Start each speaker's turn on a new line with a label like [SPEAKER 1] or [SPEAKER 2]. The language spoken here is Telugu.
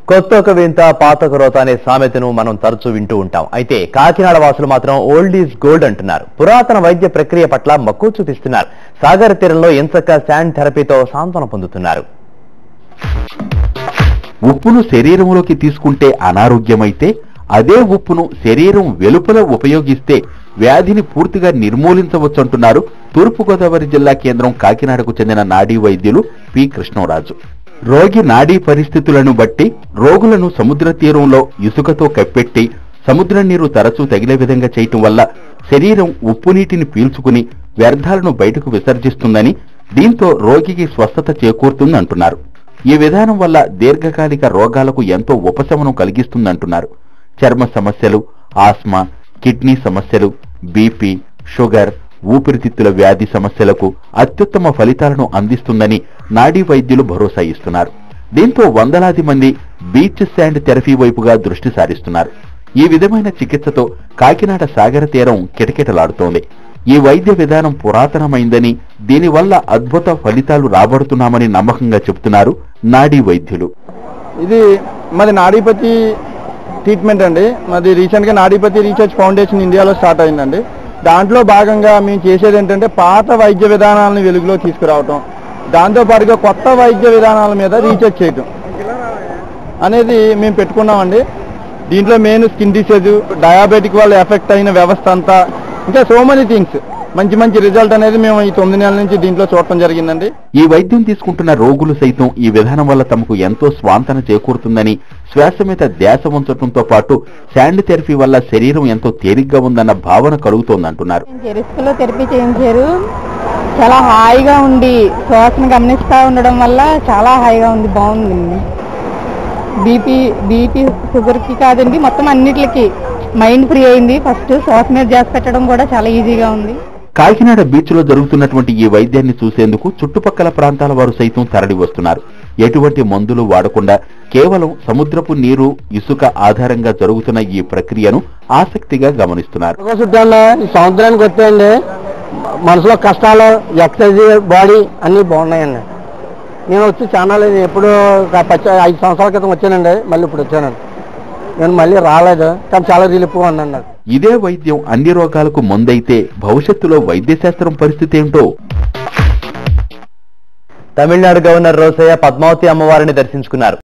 [SPEAKER 1] కొత్త ఒక వింత పాత ఒక రోత అనే సామెతను మనం తరచూ వింటూ ఉంటాం అయితే కాకినాడ వాసులు మాత్రం ఓల్డ్ ఈజ్ గోల్డ్ అంటున్నారు పురాతన వైద్య ప్రక్రియ పట్ల మక్కువ చూపిస్తున్నారు సాగర తీరంలో ఎంచక్క శాండ్ థెరపీతో సాంత్వన పొందుతున్నారు
[SPEAKER 2] ఉప్పును శరీరంలోకి తీసుకుంటే అనారోగ్యమైతే అదే ఉప్పును శరీరం వెలుపల ఉపయోగిస్తే వ్యాధిని పూర్తిగా నిర్మూలించవచ్చంటున్నారు తూర్పుగోదావరి జిల్లా కేంద్రం కాకినాడకు చెందిన నాడీ వైద్యులు పి కృష్ణరాజు రోగి నాడీ పరిస్థితులను బట్టి రోగులను సముద్ర తీరంలో ఇసుకతో కప్పెట్టి సముద్ర నీరు తరచూ తగిలే విధంగా చేయటం వల్ల శరీరం ఉప్పు నీటిని పీల్చుకుని వ్యర్థాలను బయటకు విసర్జిస్తుందని దీంతో రోగికి స్వస్థత చేకూరుతుందంటున్నారు ఈ విధానం వల్ల దీర్ఘకాలిక రోగాలకు ఎంతో ఉపశమనం కలిగిస్తుందంటున్నారు చర్మ సమస్యలు ఆస్మా కిడ్నీ సమస్యలు బీపీ షుగర్ ఊపిరితిత్తుల వ్యాధి సమస్యలకు అత్యుత్తమ ఫలితాలను అందిస్తుందని నాడీ వైద్యులు భరోసా ఇస్తున్నారు దీంతో వందలాది మంది బీచ్ శాండ్ థెరపీ వైపుగా దృష్టి సారిస్తున్నారు ఈ విధమైన చికిత్సతో కాకినాడ సాగర తీరం కిటకిటలాడుతోంది ఈ వైద్య విధానం పురాతనమైందని దీనివల్ల అద్భుత ఫలితాలు రాబడుతున్నామని నమ్మకంగా చెబుతున్నారు నాడీ వైద్యులు
[SPEAKER 3] ఇది మాది నాడీపతి ట్రీట్మెంట్ అండి మాది రీసెంట్గా నాడీపతి రీసెర్చ్ ఫౌండేషన్ ఇండియాలో స్టార్ట్ అయిందండి దాంట్లో భాగంగా మేము చేసేది ఏంటంటే పాత వైద్య విధానాలను వెలుగులో తీసుకురావటం దాంతో పాటుగా కొత్త వైద్య విధానాల మీద రీసెర్చ్ చేయటం అనేది మేము పెట్టుకున్నామండి దీంట్లో మెయిన్ స్కిన్ డిసీజ్ డయాబెటిక్ వల్ల ఎఫెక్ట్ అయిన వ్యవస్థ అంతా ఇంకా సో మెనీ థింగ్స్ మంచి మంచి రిజల్ట్ అనేది మేము ఈ తొమ్మిది నెలల నుంచి దీంట్లో చూడటం జరిగిందండి
[SPEAKER 2] ఈ వైద్యం తీసుకుంటున్న రోగులు సైతం ఈ విధానం వల్ల తమకు ఎంతో స్వాంతన చేకూరుతుందని శ్వాస మీద ధ్యాస ఉంచడంతో పాటు శాండ్ థెరపీ వల్ల శరీరం ఎంతో తేలిగ్గా ఉందన్న భావన కలుగుతోందంటున్నారు
[SPEAKER 4] రిస్క్లో థెరపీ చేయించారు చాలా హాయిగా ఉండి శ్వాసను గమనిస్తూ ఉండడం వల్ల చాలా హాయిగా ఉంది బాగుందండి బీపీ బీపీ షుగర్కి కాదండి మొత్తం అన్నిటికి మైండ్ ఫ్రీ అయింది ఫస్ట్ శ్వాస మీద చేసి పెట్టడం కూడా చాలా ఈజీగా ఉంది
[SPEAKER 2] కాకినాడ బీచ్ లో జరుగుతున్నటువంటి ఈ వైద్యాన్ని చూసేందుకు చుట్టుపక్కల ప్రాంతాల వారు సైతం తరలి వస్తున్నారు ఎటువంటి మందులు వాడకుండా కేవలం సముద్రపు నీరు ఇసుక ఆధారంగా జరుగుతున్న ఈ ప్రక్రియను ఆసక్తిగా గమనిస్తున్నారు
[SPEAKER 3] చుట్టాల ఈ సముద్రానికి వచ్చేయండి మనసులో కష్టాలు ఎక్సర్సైజ్ బాడీ అన్నీ బాగున్నాయండి నేను వచ్చి చాలా లేదు ఎప్పుడు ఒక పచ్చ ఐదు సంవత్సరాల క్రితం వచ్చానండి మళ్ళీ ఇప్పుడు వచ్చానండి నేను మళ్ళీ రాలేదు కానీ చాలా రిలీఫ్ ఉన్నాను నాకు
[SPEAKER 2] ఇదే వైద్యం అన్ని రోగాలకు మందైతే భవిష్యత్తులో వైద్యశాస్త్రం పరిస్థితి ఏమిటో
[SPEAKER 1] తమిళనాడు గవర్నర్ రోసయ్య పద్మావతి అమ్మవారిని దర్శించుకున్నారు